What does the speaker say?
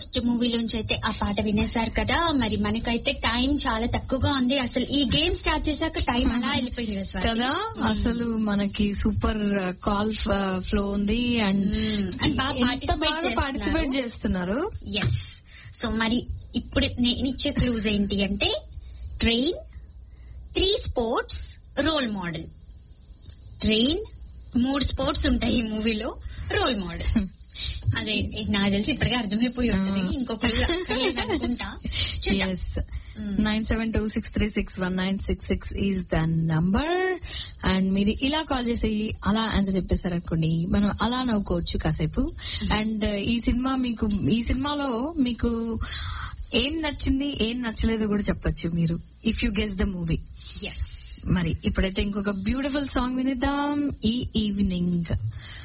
First మూవీలోంచి అయితే ఆ పాట వినేశారు కదా మరి మనకైతే టైం చాలా తక్కువగా ఉంది అసలు ఈ గేమ్ స్టార్ట్ చేశాక టైం అలా వెళ్ళిపోయింది కదా స్వాతి. కదా అసలు మనకి సూపర్ కాల్ ఫ్లో ఉంది అండ్ మ్మ్. And బాగా participate చేస్తున్నారు. పార్టిసిపేట్ చేస్తున్నారు ఎస్ సో మరి ఇప్పుడు నేను ఇచ్చే క్లూజ్ ఏంటి అంటే train three sports role model train మూడు స్పోర్ట్స్ ఉంటాయి ఈ మూవీలో రోల్ మోడల్ అదే నాకు తెలిసి ఇప్పటికే అర్థమైపోయి ఉంటుంది ఇంకో clue అక్కర్లేదు అనుకుంటా చూద్దాం. Yes nine seven two six three six one nine six six is the number and మీరు ఇలా కాల్ చేసి అలా ఆన్సర్ చెప్పేశారు అనుకోండి మనం అలా నవ్వుకోవచ్చు కాసేపు అండ్ ఈ సినిమా మీకు ఈ సినిమాలో మీకు ఏం నచ్చింది ఏం నచ్చలేదో కూడా చెప్పొచ్చు మీరు if you guess the movie yes మరి ఇప్పుడైతే ఇంకొక బ్యూటిఫుల్ సాంగ్ వినిద్దాం ఈ ఈవినింగ్